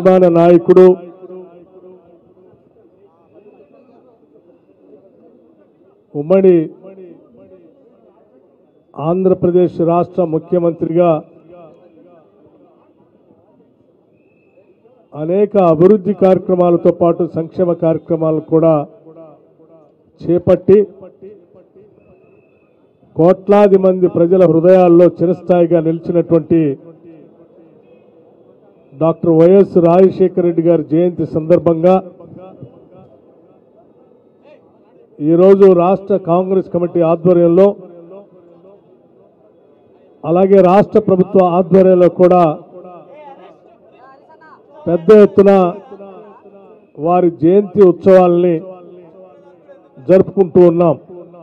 అభిమాన నాయకుడు ఉమ్మడి ఆంధ్రప్రదేశ్ రాష్ట్ర ముఖ్యమంత్రిగా అనేక అభివృద్ధి కార్యక్రమాలతో పాటు సంక్షేమ కార్యక్రమాలు కూడా చేపట్టి కోట్లాది మంది ప్రజల హృదయాల్లో చిరస్థాయిగా నిలిచినటువంటి డాక్టర్ వైఎస్ రాజశేఖర రెడ్డి గారి జయంతి సందర్భంగా ఈరోజు రాష్ట్ర కాంగ్రెస్ కమిటీ ఆధ్వర్యంలో అలాగే రాష్ట్ర ప్రభుత్వ ఆధ్వర్యంలో కూడా పెద్ద ఎత్తున వారి జయంతి ఉత్సవాల్ని జరుపుకుంటూ ఉన్నాం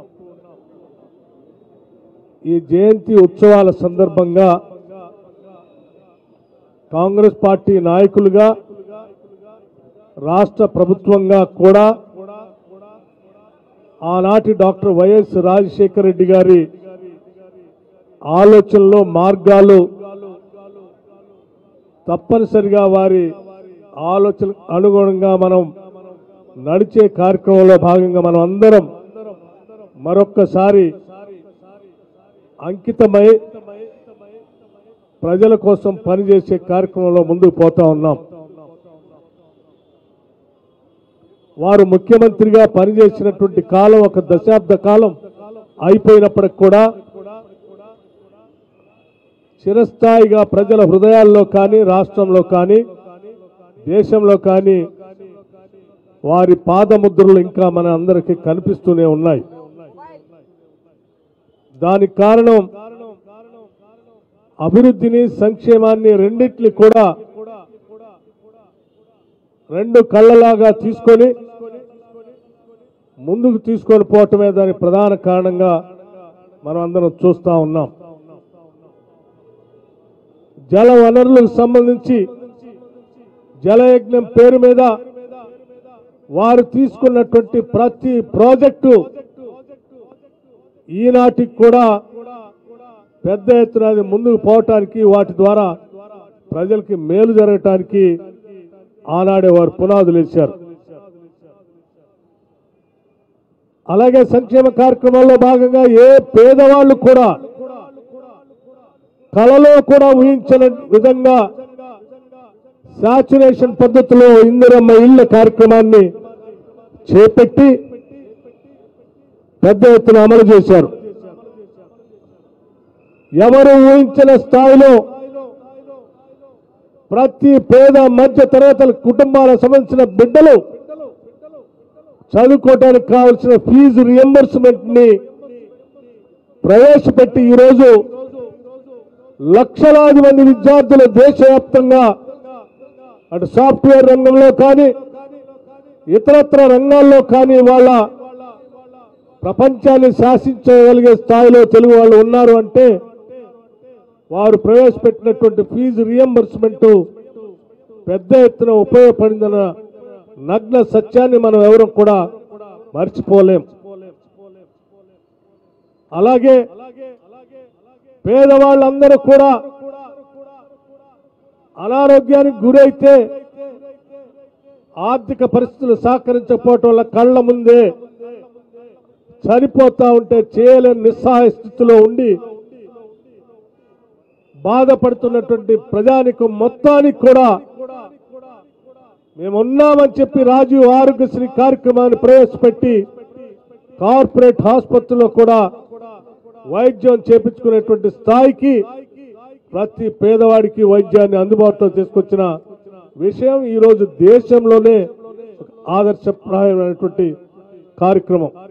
ఈ జయంతి ఉత్సవాల సందర్భంగా కాంగ్రెస్ పార్టీ నాయకులుగా రాష్ట్ర ప్రభుత్వంగా కూడా ఆనాటి డాక్టర్ వైఎస్ రాజశేఖర రెడ్డి గారి ఆలోచనలో మార్గాలు తప్పనిసరిగా వారి ఆలోచన అనుగుణంగా మనం నడిచే కార్యక్రమంలో భాగంగా మనం అందరం మరొక్కసారి అంకితమై ప్రజల కోసం పనిచేసే కార్యక్రమంలో ముందుకు పోతా ఉన్నాం వారు ముఖ్యమంత్రిగా పనిచేసినటువంటి కాలం ఒక దశాబ్ద కాలం అయిపోయినప్పటికి కూడా చిరస్థాయిగా ప్రజల హృదయాల్లో కానీ రాష్ట్రంలో కానీ దేశంలో కానీ వారి పాదముద్రలు ఇంకా మన అందరికీ కనిపిస్తూనే ఉన్నాయి దానికి కారణం అభివృద్ధిని సంక్షేమాన్ని రెండిట్ని కూడా రెండు కళ్ళలాగా తీసుకొని ముందుకు తీసుకొని పోవటమే దాని ప్రధాన కారణంగా మనం అందరం చూస్తా ఉన్నాం జల వనరులకు సంబంధించి జలయజ్ఞం పేరు మీద వారు తీసుకున్నటువంటి ప్రతి ప్రాజెక్టు ఈనాటికి కూడా పెద్ద ఎత్తున అది ముందుకు పోవటానికి వాటి ద్వారా ప్రజలకి మేలు జరగటానికి ఆనాడే వారు పునాదులు ఇచ్చారు అలాగే సంక్షేమ కార్యక్రమాల్లో భాగంగా ఏ పేదవాళ్ళు కూడా కలలో కూడా ఊహించని విధంగా సాచురేషన్ పద్ధతిలో ఇందిరమ్మ ఇళ్ల కార్యక్రమాన్ని చేపట్టి పెద్ద ఎత్తున అమలు చేశారు ఎవరు ఊహించిన స్థాయిలో ప్రతి పేద మధ్య తరగతుల కుటుంబాలకు సంబంధించిన బిడ్డలు చదువుకోవడానికి కావలసిన ఫీజు రియంబర్స్మెంట్ ని ప్రవేశపెట్టి ఈరోజు లక్షలాది మంది విద్యార్థులు దేశవ్యాప్తంగా అటు సాఫ్ట్వేర్ రంగంలో కానీ ఇతరత్ర రంగాల్లో కానీ వాళ్ళ ప్రపంచాన్ని శాసించగలిగే స్థాయిలో తెలుగు వాళ్ళు ఉన్నారు అంటే వారు ప్రవేశపెట్టినటువంటి ఫీజు రియంబర్స్మెంట్ పెద్ద ఎత్తున ఉపయోగపడిందన్న నగ్న సత్యాన్ని మనం ఎవరు కూడా మర్చిపోలేం అలాగే పేదవాళ్ళందరూ కూడా అనారోగ్యానికి గురైతే ఆర్థిక పరిస్థితులు సహకరించకపోవటం వల్ల కళ్ళ ముందే చనిపోతా ఉంటే చేయలేని నిస్సహాయ స్థితిలో ఉండి బాధపడుతున్నటువంటి ప్రజానికం మొత్తానికి కూడా మేమున్నామని చెప్పి రాజీవ్ ఆరోగ్యశ్రీ కార్యక్రమాన్ని ప్రవేశపెట్టి కార్పొరేట్ ఆసుపత్రిలో కూడా వైద్యం చేపించుకునేటువంటి స్థాయికి ప్రతి పేదవాడికి వైద్యాన్ని అందుబాటులో తీసుకొచ్చిన విషయం ఈరోజు దేశంలోనే ఒక ఆదర్శప్రాయమైనటువంటి కార్యక్రమం